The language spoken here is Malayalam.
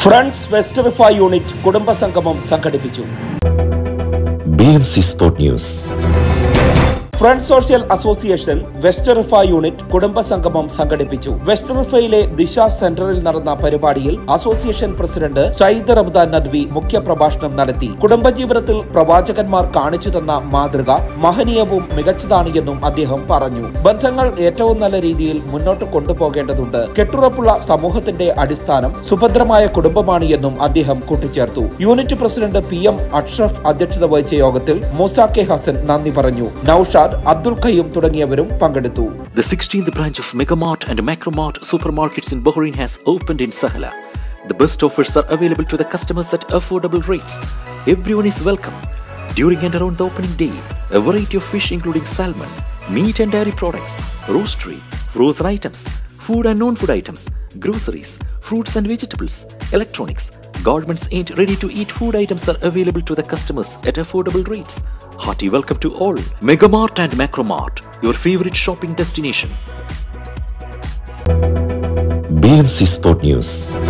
ഫ്രണ്ട്സ് വെസ്റ്റ് റിഫ യൂണിറ്റ് കുടുംബസംഗമം സംഘടിപ്പിച്ചു B M C sport news friend social association west Riffa unit കുടുംബസംഗമം സംഘടിപ്പിച്ചു വെസ്റ്റ് റിഫയിലെ ദിശ സെന്ററിൽ നടന്ന പരിപാടിയിൽ അസോസിയേഷൻ പ്രസിഡന്റ് സയ്യിദ് റമദാൻ നദ്വി മുഖ്യപ്രഭാഷണം നടത്തി കുടുംബജീവിതത്തിൽ പ്രവാചകന്മാർ കാണിച്ചു തന്ന മാതൃക മഹനീയവും മികച്ചതാണ് എന്നും അദ്ദേഹം പറഞ്ഞു ബന്ധങ്ങൾ ഏറ്റവും നല്ല രീതിയിൽ മുന്നോട്ട് കൊണ്ടുപോകേണ്ടതുണ്ട് കെട്ടുറപ്പുള്ള സമൂഹത്തിന്റെ അടിസ്ഥാനം സുഭദ്രമായ കുടുംബമാണ് എന്നും അദ്ദേഹം കൂട്ടിച്ചേർത്തു unit president P M Ashraf അധ്യക്ഷത വഹിച്ച യോഗത്തിൽ മൂസ കെ ഹസൻ നന്ദി പറഞ്ഞു നൌഷാദ് അബ്ദുൽ ഖയ്യൂം തുടങ്ങിയവരും പങ്കെടുത്തു The 16th branch of Megamart and Macromart supermarkets in Bahrain has opened in Sahla. The best offers are available to the customers at affordable rates. Everyone is welcome. During and around the opening day, a variety of fish including salmon, meat and dairy products, roastery, frozen items, food and non-food items, groceries, fruits and vegetables, electronics, garments and ready-to-eat food items are available to the customers at affordable rates. Hearty welcome to all. Megamart and Macromart, your favorite shopping destination. B M C sport news